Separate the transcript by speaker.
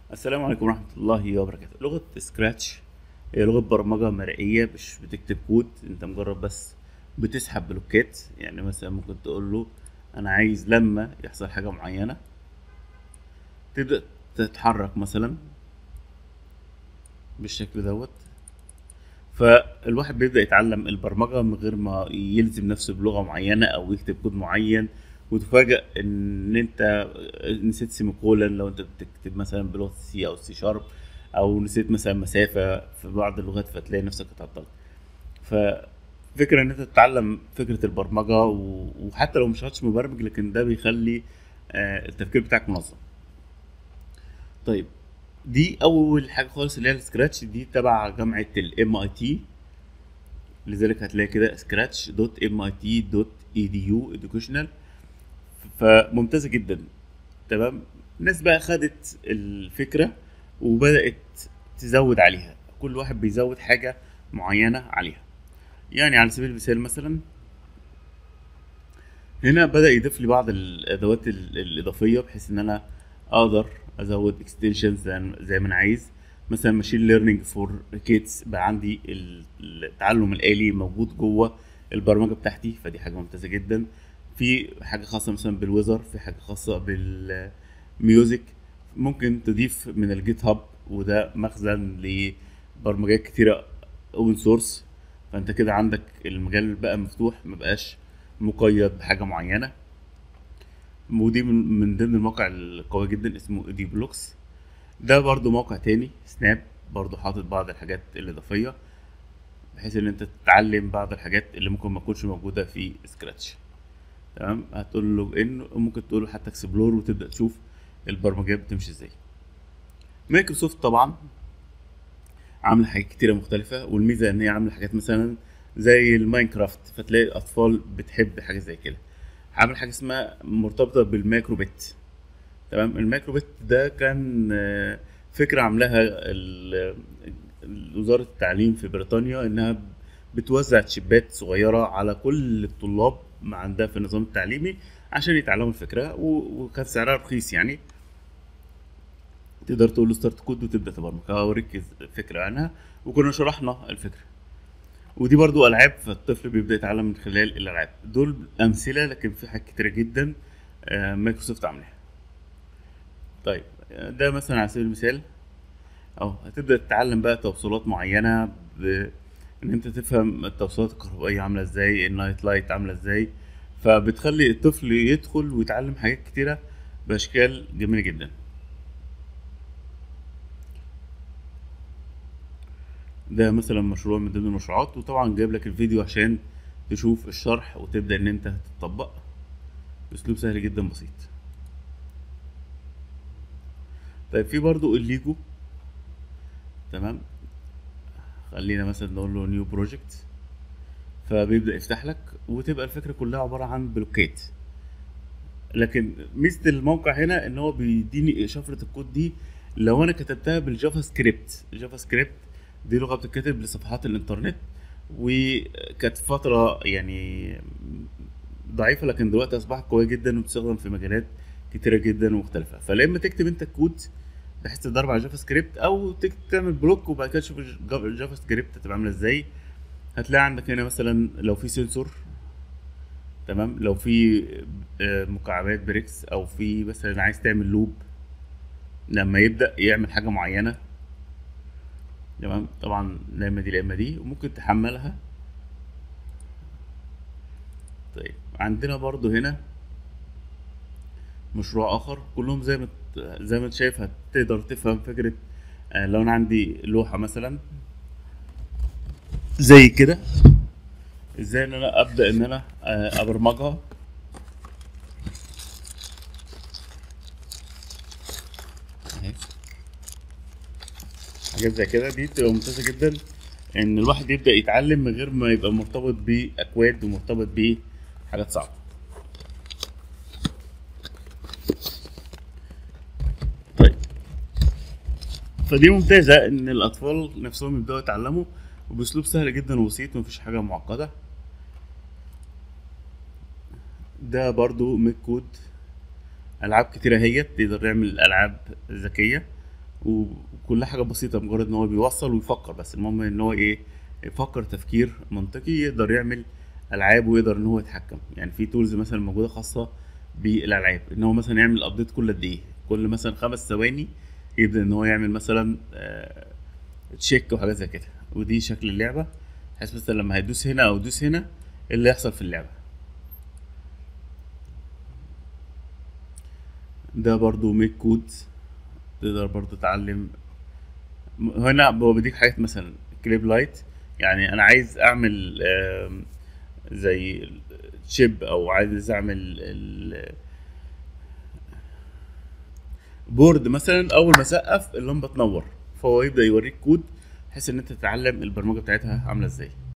Speaker 1: السلام عليكم ورحمة الله وبركاته لغة سكراتش هي لغة برمجة مرئية مش بتكتب كود انت مجرد بس بتسحب بلوكات يعني مثلا ممكن تقول له انا عايز لما يحصل حاجة معينة تبدأ تتحرك مثلا بالشكل دوت فالواحد بيبدأ يتعلم البرمجة من غير ما يلزم نفسه بلغة معينة أو يكتب كود معين وتفاجأ إن أنت نسيت سيميكولن لو أنت بتكتب مثلا بلغة سي أو سي شارب أو نسيت مثلا مسافة في بعض اللغات فتلاقي نفسك اتعطلت ففكرة إن أنت تتعلم فكرة البرمجة و- وحتى لو مش هاتش مبرمج لكن ده بيخلي آه، التفكير بتاعك منظم طيب دي اول حاجه خالص اللي هي السكراتش دي تبع جامعه الام اي تي لذلك هتلاقي كده سكراتش دوت ام اي تي دوت اي دي يو educational فممتازه جدا تمام الناس بقى خدت الفكره وبدات تزود عليها كل واحد بيزود حاجه معينه عليها يعني على سبيل المثال مثلا هنا بدأ يضيف لي بعض الأدوات ال- الإضافية بحيث إن أنا أقدر أزود اكستنشنز زي ما أنا عايز مثلا ماشين ليرنينج فور كيدز بقى عندي ال- التعلم الآلي موجود جوه البرمجة بتاعتي فدي حاجة ممتازة جدا في حاجة خاصة مثلا بالويزر في حاجة خاصة بالميوزك ممكن تضيف من الجيت هاب وده مخزن لبرمجات كتيرة اوبن سورس فانت كده عندك المجال بقى مفتوح مبقاش مقيد بحاجة معينة ودي من, من ضمن المواقع القوية جدا اسمه دي بلوكس ده برضو موقع تاني سناب برضو حاطط بعض الحاجات الإضافية بحيث ان انت تتعلم بعض الحاجات اللي ممكن ما تكونش موجودة في سكراتش تمام هتقول له ان ممكن تقول له حتى اكسبلور وتبدأ تشوف البرمجيات بتمشي ازاي مايكروسوفت طبعا عامله حاجات كتيره مختلفه والميزه ان هي عامله حاجات مثلا زي الماينكرافت فتلاقي الاطفال بتحب حاجه زي كده عامل حاجه اسمها مرتبطه بالمايكرو بت تمام المايكرو بت ده كان آه، فكره عاملاها ال- وزاره التعليم في بريطانيا انها بتوزع تشيبات صغيره على كل الطلاب ما عندها في النظام التعليمي عشان يتعلموا الفكره و- وكان سعرها رخيص يعني تقدر تقول له ستارت كود وتبدا تبرمج هوريك فكره عنها وكنا شرحنا الفكره ودي برضو العاب فالطفل بيبدا يتعلم من خلال الالعاب دول امثله لكن في حاجات كتيره جدا آه، مايكروسوفت عاملاها طيب آه، ده مثلا على سبيل المثال اهو هتبدا تتعلم بقى توصيلات معينه ب... ان انت تفهم التوصيلات الكهربائيه عامله ازاي النايت لايت عامله ازاي فبتخلي الطفل يدخل ويتعلم حاجات كتيره باشكال جميله جدا ده مثلا مشروع من ضمن المشروعات وطبعا جايب لك الفيديو عشان تشوف الشرح وتبدا ان انت تطبق باسلوب سهل جدا بسيط طيب في برضو الليجو تمام خلينا مثلا نقول له نيو بروجكت فبيبدا يفتح لك وتبقى الفكره كلها عباره عن بلوكات لكن ميزه الموقع هنا ان هو بيديني شفره الكود دي لو انا كتبتها بالجافا سكريبت الجافا سكريبت دي لغه بتتكتب لصفحات الانترنت وكانت فتره يعني ضعيفه لكن دلوقتي اصبحت قويه جدا وبتستخدم في مجالات كتيره جدا ومختلفه فلا اما تكتب انت الكود بحيث تدرب على جافا سكريبت او تك- تعمل بلوك وبعد كده تشوف الجا- الجافا سكريبت هتبقى عامله ازاي هتلاقي عندك هنا مثلا لو في سنسور تمام لو في آه، مكعبات بريكس او في مثلا عايز تعمل لوب لما يبدا يعمل حاجه معينه تمام طبعا لا اما دي لا اما دي وممكن تحملها طيب عندنا برضو هنا مشروع اخر كلهم زي ما ت- زي ما انت شايف هتقدر تفهم فكره آه، لو انا عندي لوحه مثلا زي كده ازاي ان انا ابدا ان انا آه، ابرمجها اهي حاجات زي كده دي بتبقى ممتازه جدا ان الواحد يبدا يتعلم من غير ما يبقى مرتبط باكواد ومرتبط بحاجات صعبه طيب فدي ممتازه ان الاطفال نفسهم يبداوا يتعلموا وباسلوب سهل جدا وبسيط ومفيش حاجه معقده ده برضو ميك كود العاب كتيره هي تقدر تعمل العاب ذكيه وكل حاجه بسيطه مجرد ان هو بيوصل ويفكر بس المهم ان هو ايه يفكر تفكير منطقي يقدر يعمل العاب ويقدر ان هو يتحكم يعني في تولز مثلا موجوده خاصه بالالعاب ان هو مثلا يعمل ابديت كل قد ايه كل مثلا خمس ثواني يبدا ان هو يعمل مثلا آه، تشيك وحاجات زي كده ودي شكل اللعبه بحيث مثلا لما هيدوس هنا او يدوس هنا ايه اللي يحصل في اللعبه ده برضو ميك كود تقدر برضو تعلم هنا هو بيديك حاجات مثلا كليب لايت يعني انا عايز اعمل آم، زي شيب او عايز اعمل ال- بورد مثلا اول ما اسقف اللمبه تنور فهو يبدا يوريك كود بحيث ان انت تتعلم البرمجه بتاعتها عامله ازاي